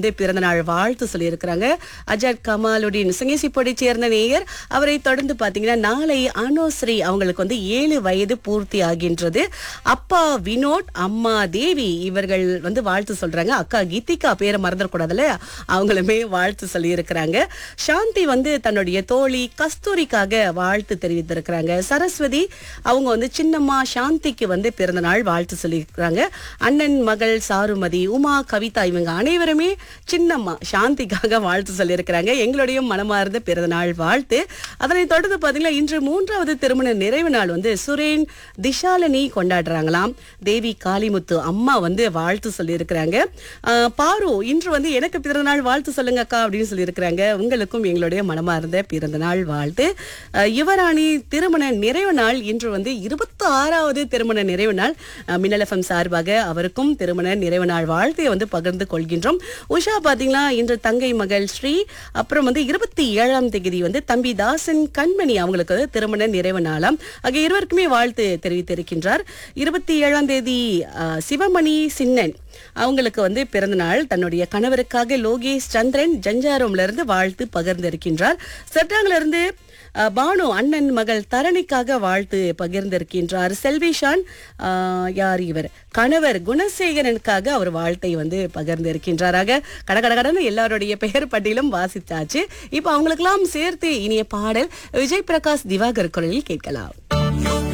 வந்து பிறந்தநாள் வாழ்த்து சொல்லியிருக்கிறாங்க அஜாத் கமாலுடீன் சுங்கேசிப்பொடி சேர்ந்த நேயர் அவரை தொடர்ந்து பாத்தீங்கன்னா நாளை அனுஸ்ரீ அவங்களுக்கு வந்து ஏழு வயது பூர்த்தி ஆகின்றது அப்பா வினோட் அம்மா தேவி இவர்கள் வந்து வாழ்த்து சொல்றாங்க அக்கா கீதிகா பேரை மறந்துடக்கூடாதுல்ல அவங்களுமே வாழ்த்து சொல்லியிருக்கிறாங்க சாந்தி வந்து தன்னுடைய தோழி கஸ்தூரிக்காக வாழ்த்து தெரிவித்திருக்கிறாங்க சரஸ்வதி அவங்க வந்து சின்னம்மா சாந்திக்கு வந்து பிறந்த நாள் வாழ்த்து சொல்லியிருக்கிறாங்க அண்ணன் மகள் சாருமதி உமா கவிதா இவங்க அனைவருமே சின்னம்மா சாந்திக்காக வாழ்த்து சொல்லியிருக்கிறாங்க எங்களுடைய மனமார்ந்த பிறந்த நாள் வாழ்த்து அதனை தொடர்ந்து பாத்தீங்கன்னா இன்று மூன்றாவது திருமண நிறைவு நாள் வந்து சுரேன் திஷாலினி கொண்டாடுறாங்களாம் தேவி காளிமுத்து அம்மா வந்து வாழ்த்து சொல்லியிருக்கிறாங்க ஆஹ் பாரு இன்று வந்து எனக்கு பிறந்த நாள் வாழ்த்து சொல்லுங்க அக்கா அப்படின்னு சொல்லியிருக்கிறாங்க உங்களுக்கும் எங்களுடைய மனமார்ந்த பிறந்த நாள் வாழ்த்து ஆஹ் யுவராணி திருமண நிறைவு நாள் இன்று வந்து இருபத்தி ஆறாவது திருமண நிறைவு நாள் ஆஹ் மின்னல் எஃப்எம் சார்பாக அவருக்கும் திருமண நிறைவு நாள் வாழ்த்தை வந்து பகிர்ந்து கொள்கின்றோம் உஷா பாத்தீங்கன்னா இன்று தங்கை மகள் ஸ்ரீ அப்புறம் வந்து இருபத்தி ஏழாம் தேதி வந்து தம்பி தாசன் கண்மணி அவங்களுக்கு வந்து திருமண நிறைவு நாளாம் ஆகிய இருவருக்குமே வாழ்த்து தெரிவித்திருக்கின்றார் இருபத்தி ஏழாம் தேதி ஆஹ், சிவமணி சின்னன் அவங்களுக்கு வந்து பிறந்த நாள் தன்னுடைய கணவருக்காக லோகேஷ் சந்திரன் ஜஞ்சாரோம்ல இருந்து வாழ்த்து பகிர்ந்திருக்கின்றார் செட்டாங்ல இருந்து அஹ், பானு அண்ணன் மகள் தரணிக்காக வாழ்த்து பகிர்ந்திருக்கின்றார் செல்விஷான் அஹ், யார் இவர் கணவர் குணசேகரனுக்காக அவர் வாழ்த்தை வந்து பகிர்ந்திருக்கின்றாராக கட கட கடன்னு எல்லாருடைய பெயர் பட்டியலும் வாசித்தாச்சு இப்போ அவங்களுக்கெல்லாம் சேர்த்து இனிய பாடல் விஜய் பிரகாஷ் திவாகர் குரலில் கேட்கலாம்